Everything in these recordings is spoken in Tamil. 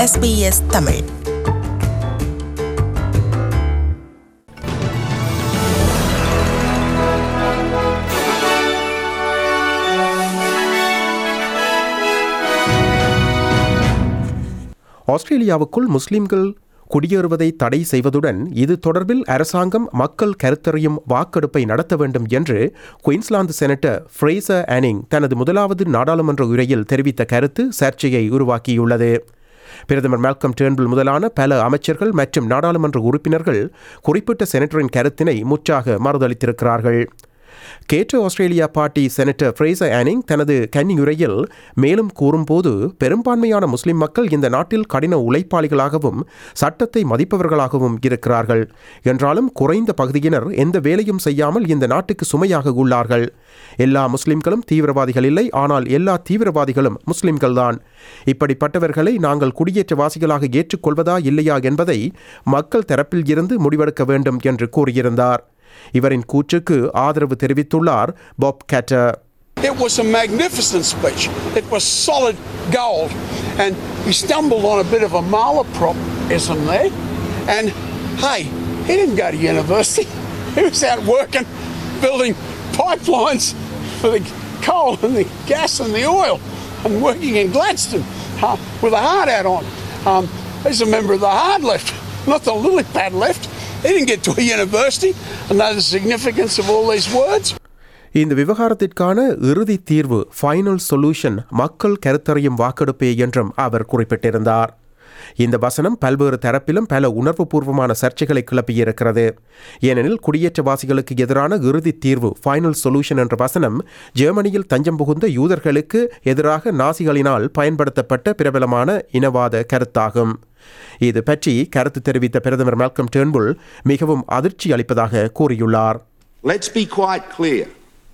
SBS தமிழ் ஆஸ்திரேலியாவுக்குள் முஸ்லிம்கள் குடியேறுவதை தடை செய்வதுடன் இது தொடர்பில் அரசாங்கம் மக்கள் கருத்தறியும் வாக்கெடுப்பை நடத்த வேண்டும் என்று குயின்ஸ்லாந்து செனட்டர் ஃப்ரேசர் ஆனிங் தனது முதலாவது நாடாளுமன்ற உரையில் தெரிவித்த கருத்து சர்ச்சையை உருவாக்கியுள்ளது பிரதமர் மால்கம் டேர்ன்பிள் முதலான பல அமைச்சர்கள் மற்றும் நாடாளுமன்ற உறுப்பினர்கள் குறிப்பிட்ட செனட்டரின் கருத்தினை முற்றாக மறுதளித்திருக்கிறார்கள் கேட்டு Australia party senator Fraser Anning தனது கன்னியுரையில் மேலும் கூறும்போது பெரும்பான்மையான முஸ்லிம் மக்கள் இந்த நாட்டில் கடின உழைப்பாளிகளாகவும் சட்டத்தை மதிப்பவர்களாகவும் இருக்கிறார்கள் என்றாலும் குறைந்த பகுதியினர் எந்த வேலையும் செய்யாமல் இந்த நாட்டுக்கு சுமையாக உள்ளார்கள் எல்லா முஸ்லிம்களும் தீவிரவாதிகள் இல்லை ஆனால் எல்லா தீவிரவாதிகளும் முஸ்லிம்கள்தான் இப்படிப்பட்டவர்களை நாங்கள் குடியேற்றவாசிகளாக ஏற்றுக்கொள்வதா இல்லையா என்பதை மக்கள் தரப்பில் இருந்து முடிவெடுக்க வேண்டும் என்று கூறியிருந்தார் இவரின் கூற்றுக்கு ஆதரவு தெரிவித்துள்ளார் Bob Katter It was a magnificent speech. It was solid gold. And he stumbled on a bit of a malapropism there. And hey, he didn't go to university. He was out working, building pipelines for the coal and the gas and the oil and working in Gladstone uh, with a hard hat on. Um, he's a member of the hard left, not the lily pad left. He didn't get to a university and know the significance of all these words. இந்த விவகாரத்திற்கான இறுதி தீர்வு ஃபைனல் சொல்யூஷன் மக்கள் கருத்தறியும் வாக்கெடுப்பே என்றும் அவர் குறிப்பிட்டிருந்தார் இந்த வசனம் பல்வேறு தரப்பிலும் பல உணர்வுபூர்வமான சர்ச்சைகளை கிளப்பியிருக்கிறது ஏனெனில் குடியேற்றவாசிகளுக்கு எதிரான இறுதி தீர்வு ஃபைனல் சொல்யூஷன் என்ற வசனம் ஜெர்மனியில் தஞ்சம் புகுந்த யூதர்களுக்கு எதிராக நாசிகளினால் பயன்படுத்தப்பட்ட பிரபலமான இனவாத கருத்தாகும் இது பற்றி கருத்து தெரிவித்த பிரதமர் மால்கம் டேர்ன்புல் மிகவும் அதிர்ச்சி அளிப்பதாக கூறியுள்ளார் Let's be quite clear.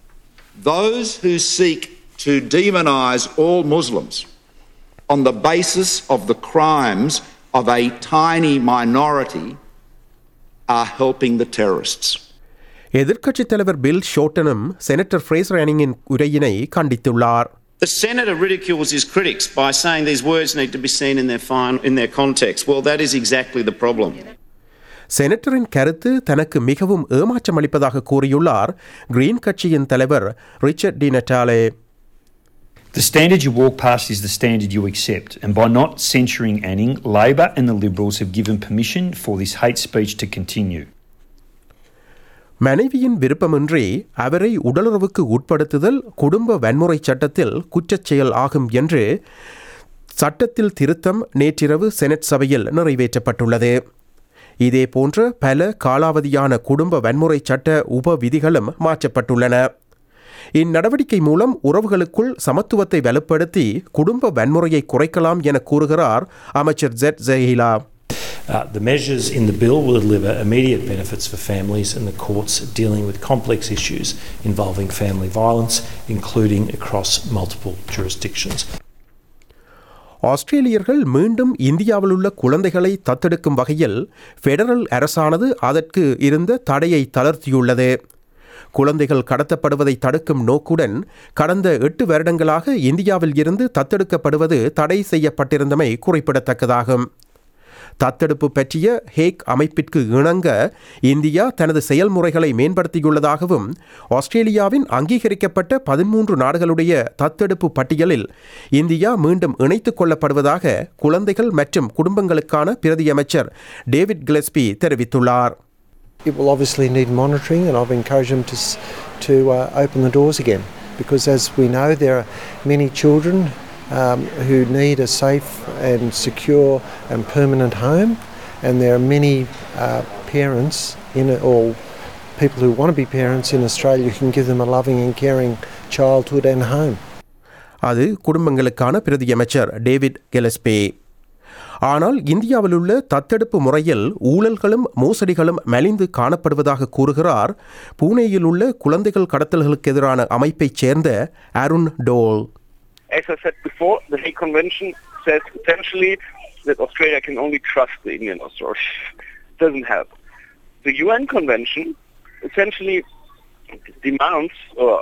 Those who seek to demonise all Muslims on the basis of the crimes of a tiny minority are helping the terrorists. எதிர்க்கட்சித் தலைவர் பில் ஷோட்டனும் செனட்டர் ஃப்ரேசர் ஆனிங்கின் உரையினை கண்டித்துள்ளார் The senator ridicules his critics by saying these words need to be seen in their, fine, in their context. Well, that is exactly the problem. செனட்டரின் கருத்து தனக்கு மிகவும் ஏமாற்றம் அளிப்பதாக கூறியுள்ளார் கிரீன் கட்சியின் தலைவர் Richard Di Natale The standard you walk past is the standard you accept, and by not censuring Anning, Labor and the Liberals have given permission for this hate speech to continue. மனைவியின் விருப்பமின்றி அவரை உடலுறவுக்கு உட்படுத்துதல் குடும்ப வன்முறை சட்டத்தில் குற்றச் செயல் ஆகும் என்று சட்டத்தில் திருத்தம் நேற்றிரவு செனட் சபையில் நிறைவேற்றப்பட்டுள்ளது இதேபோன்ற பல காலாவதியான குடும்ப வன்முறை சட்ட உப விதிகளும் மாற்றப்பட்டுள்ளன இந்நடவடிக்கை மூலம் உறவுகளுக்குள் சமத்துவத்தை வலுப்படுத்தி குடும்ப வன்முறையை குறைக்கலாம் என கூறுகிறார் அமைச்சர் Zed Seselja Uh, the measures in the bill will deliver immediate benefits for families and the courts dealing with complex issues involving family violence, including across multiple jurisdictions. ஆஸ்திரேலியர்கள் மீண்டும் இந்தியாவில் உள்ள குழந்தைகளை தத்தெடுக்கும் வகையில் ஃபெடரல் அரசானது அதற்கு இருந்த தடையை தளர்த்தியுள்ளது குழந்தைகள் கடத்தப்படுவதை தடுக்கும் நோக்குடன் கடந்த எட்டு வருடங்களாக இந்தியாவில் இருந்து தத்தெடுக்கப்படுவது தடை செய்யப்பட்டிருந்தமை குறிப்பிடத்தக்கதாகும் தத்தெடுப்பு பற்றிய ஹேக் அமைப்பிற்கு இணங்க இந்தியா தனது செயல்முறைகளை மேம்படுத்தியுள்ளதாகவும் ஆஸ்திரேலியாவின் அங்கீகரிக்கப்பட்ட பதிமூன்று நாடுகளுடைய தத்தெடுப்பு பட்டியலில் இந்தியா மீண்டும் இணைத்துக் கொள்ளப்படுவதாக குழந்தைகள் மற்றும் குடும்பங்களுக்கான பிரதி அமைச்சர் டேவிட் கிளஸ்பி தெரிவித்துள்ளார் It will obviously need monitoring, and I've encouraged them to, s- to uh, open the doors again because, as we know, there are many children um, who need a safe and secure and permanent home, and there are many uh, parents in it, or people who want to be parents in Australia who can give them a loving and caring childhood and home. அது குடும்பங்களுக்கான பிரதி அமைச்சர் டேவிட் கெலஸ்பே ஆனால் இந்தியாவில் உள்ள தத்தெடுப்பு முறையில் ஊழல்களும் மோசடிகளும் மலிந்து காணப்படுவதாக கூறுகிறார் பூனேயில் உள்ள குழந்தைகள் கடத்தல்களுக்கு எதிரான அமைப்பைச் சேர்ந்த அருண் டோல் as I said before, the Hague Convention says essentially that Australia can only trust the Indian authorities. Doesn't help. The UN Convention essentially demands or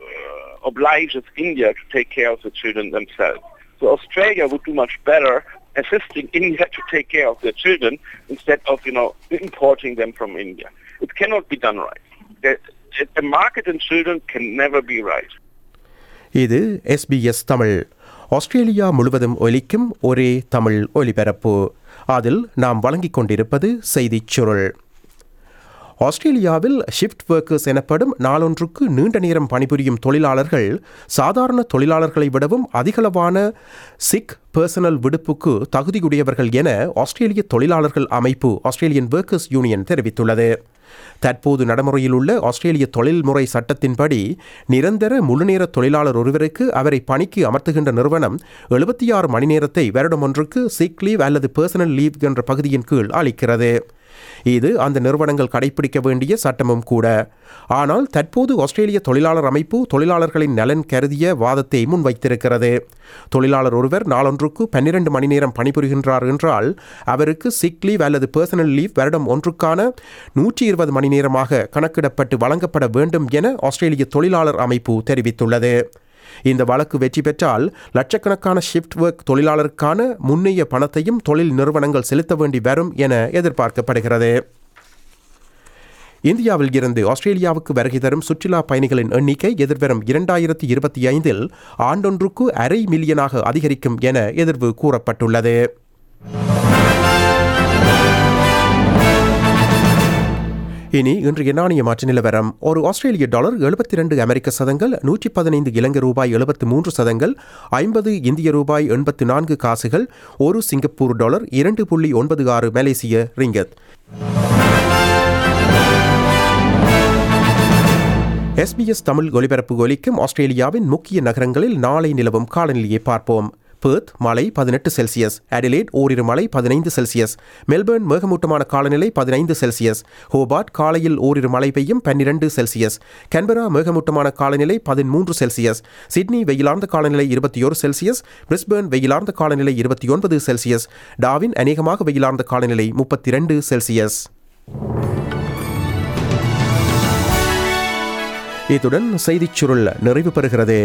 uh, obliges India to take care of the children themselves. So Australia would do much better assisting India to take care of their children instead of, you know, importing them from India. It cannot be done right. The- A market in children can never be right. இது எஸ்பிஎஸ் தமிழ் ஆஸ்திரேலியா முழுவதும் ஒலிக்கும் ஒரே தமிழ் ஒலிபரப்பு அதில் நாம் வழங்கிக் கொண்டிருப்பது செய்திச் சுருள் ஆஸ்திரேலியாவில் ஷிஃப்ட் ஒர்க்கர்ஸ் எனப்படும் நாளொன்றுக்கு நீண்ட நேரம் பணிபுரியும் தொழிலாளர்கள் சாதாரண தொழிலாளர்களை விடவும் அதிகளவான சிக் பர்சனல் விடுப்புக்கு தகுதியுடையவர்கள் என ஆஸ்திரேலிய தொழிலாளர்கள் அமைப்பு ஆஸ்திரேலியன் ஒர்க்கர்ஸ் யூனியன் தெரிவித்துள்ளது தற்போது நடைமுறையில் உள்ள ஆஸ்திரேலிய தொழில்முறை சட்டத்தின்படி நிரந்தர முழுநேர தொழிலாளர் ஒருவருக்கு அவரை பணிக்கு அமர்த்துகின்ற நிறுவனம் எழுபத்தி ஆறு மணி நேரத்தை வருடம் ஒன்றுக்கு சிக் லீவ் அல்லது பர்சனல் லீவ் என்ற பகுதியின் கீழ் அளிக்கிறது இது அந்த நிறுவனங்கள் கடைபிடிக்க வேண்டிய சட்டமும் கூட ஆனால் தற்போது ஆஸ்திரேலிய தொழிலாளர் அமைப்பு தொழிலாளர்களின் நலன் கருதிய வாதத்தை முன்வைத்திருக்கிறது தொழிலாளர் ஒருவர் நாளொன்றுக்கு பன்னிரண்டு மணி நேரம் பணிபுரிகின்றார் என்றால் அவருக்கு சிக் லீவ் அல்லது பர்சனல் லீவ் வருடம் ஒன்றுக்கான நூற்றி இருபது மணி நேரமாக கணக்கிடப்பட்டு வழங்கப்பட வேண்டும் என ஆஸ்திரேலிய தொழிலாளர் அமைப்பு தெரிவித்துள்ளது இந்த வழக்கு வெற்றி பெற்றால் லட்சக்கணக்கான ஷிஃப்ட் ஒர்க் தொழிலாளருக்கான முன்னைய பணத்தையும் தொழில் நிறுவனங்கள் செலுத்த வேண்டி வரும் என எதிர்பார்க்கப்படுகிறது இந்தியாவில் இருந்து ஆஸ்திரேலியாவுக்கு வருகை தரும் சுற்றுலா பயணிகளின் எண்ணிக்கை எதிர்வரும் இரண்டாயிரத்தி இருபத்தி ஐந்தில் ஆண்டொன்றுக்கு அரை மில்லியனாக அதிகரிக்கும் என எதிர்வு கூறப்பட்டுள்ளது இனி இன்றைய நாணய மாற்று நிலவரம் ஒரு ஆஸ்திரேலிய டாலர் எழுபத்தி ரெண்டு அமெரிக்க சதங்கள் நூற்றி பதினைந்து இலங்கை ரூபாய் எழுபத்து மூன்று சதங்கள் ஐம்பது இந்திய ரூபாய் எண்பத்து நான்கு காசுகள் ஒரு சிங்கப்பூர் டாலர் இரண்டு புள்ளி ஒன்பது ஆறு மலேசிய ரிங்கத் எஸ்பிஎஸ் தமிழ் ஒலிபரப்பு ஒலிக்கும் ஆஸ்திரேலியாவின் முக்கிய நகரங்களில் நாளை நிலவும் காலநிலையை பார்ப்போம் பெர்த் மழை பதினெட்டு செல்சியஸ் அடிலேட் ஓரிரு மழை பதினைந்து செல்சியஸ் மெல்பர்ன் மேகமூட்டமான காலநிலை பதினைந்து செல்சியஸ் ஹோபார்ட் காலையில் ஓரிரு மழை பெய்யும் பன்னிரண்டு செல்சியஸ் கன்பரா மேகமூட்டமான காலநிலை பதிமூன்று செல்சியஸ் சிட்னி வெயிலார்ந்த காலநிலை இருபத்தி ஒரு செல்சியஸ் பிரிஸ்பர்ன் வெயிலார்ந்த காலநிலை இருபத்தி ஒன்பது செல்சியஸ் டாவின் அநேகமாக வெயிலார்ந்த காலநிலை முப்பத்தி இரண்டு செல்சியஸ் இத்துடன் செய்திச் சுருள் நிறைவு பெறுகிறது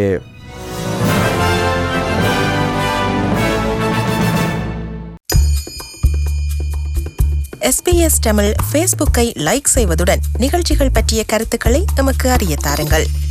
எஸ்பிஎஸ் தமிழ் ஃபேஸ்புக்கை லைக் செய்வதுடன் நிகழ்ச்சிகள் பற்றிய கருத்துக்களை எமக்கு அறிய தாருங்கள்